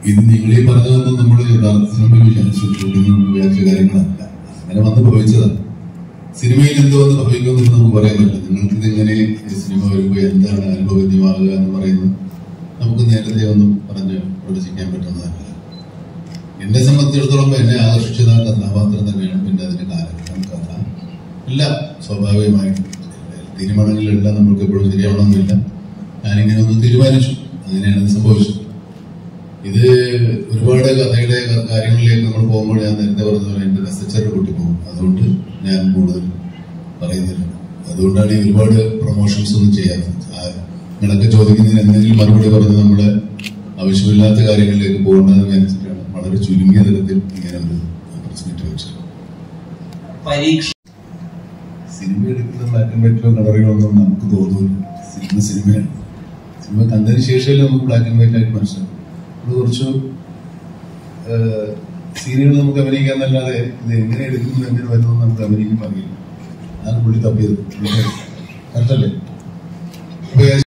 ഇത് നിങ്ങൾ ഈ പറഞ്ഞതൊന്നും നമ്മൾ യഥാർത്ഥ സിനിമയിൽ വിചാരിച്ചു ഷൂട്ടിംഗ് വിചാരിച്ച കാര്യങ്ങളല്ല അങ്ങനെ വന്ന് ഭവിച്ചതാണ് സിനിമയിൽ എന്തോ ഒന്ന് ഭവിക്കുമെന്ന് നമുക്ക് പറയാൻ പറ്റില്ല നിങ്ങൾക്ക് ഇതെങ്ങനെ ഈ സിനിമ വരുമ്പോൾ എന്താണ് അനുഭവന്യമാകുക എന്ന് പറയുന്നത് നമുക്ക് നേരത്തെ ഒന്നും പറഞ്ഞ് പ്രവചിക്കാൻ പറ്റുന്നതല്ല എന്നെ സംബന്ധിച്ചിടത്തോളം എന്നെ ആകർഷിച്ചത് ആ കഥാപാത്രം തന്നെയാണ് പിന്നെ അതിന്റെ കാലഘട്ടം കഥ എല്ലാം സ്വാഭാവികമായിട്ടും തീരുമാനങ്ങളിലെല്ലാം നമുക്ക് എപ്പോഴും ശരിയാവണമെന്നില്ല ഞാനിങ്ങനെ ഒന്ന് തീരുമാനിച്ചു അങ്ങനെയാണ് ഇത് സംഭവിച്ചത് ഇത് ഒരുപാട് കഥയുടെ കാര്യങ്ങളിലേക്ക് നമ്മൾ പോകുമ്പോൾ ഞാൻ നേരത്തെ പറഞ്ഞ പോലെ എന്റെ രസച്ചറ് കൂട്ടി പോകും അതുകൊണ്ട് ഞാൻ കൂടുതൽ പറയുന്നില്ല അതുകൊണ്ടാണ് ഈ ഒരുപാട് പ്രൊമോഷൻസ് ഒന്നും ചെയ്യാത്തത് ആ, നിങ്ങളൊക്കെ ചോദിക്കുന്നതിന് എന്തെങ്കിലും മറുപടി പറഞ്ഞ് നമ്മളെ ആവശ്യമില്ലാത്ത കാര്യങ്ങളിലേക്ക് പോകേണ്ടതെന്ന് വിചാരിച്ചിട്ടാണ് വളരെ ചുരുങ്ങിയ തരത്തിൽ ഇങ്ങനെ ഒരു പ്രസ് മീറ്റ് വെച്ചത് പരീക്ഷ സിനിമ എടുക്കുന്ന ബ്ലാക്ക് ആൻഡ് വൈറ്റോ കളറുകളോ ഒന്നും നമുക്ക് തോന്നില്ല സിനിമ സിനിമയാണ് സിനിമ കണ്ടതിന് ശേഷമല്ലേ നമുക്ക് ബ്ലാക്ക് ആൻഡ് വൈറ്റ് ആയിട്ട് മനസ്സിലാക്കും അത് കുറച്ച് സീനുകൾ നമുക്ക് അഭിനയിക്കാൻ എന്നല്ലാതെ ഇത് എങ്ങനെ എടുക്കുന്നു എങ്ങനെ വരുന്നു നമുക്ക് അഭിനയിക്കാൻ അറിയില്ല അതാണ് പുള്ളി തപ്പിയത് കറക്റ്റല്ലേ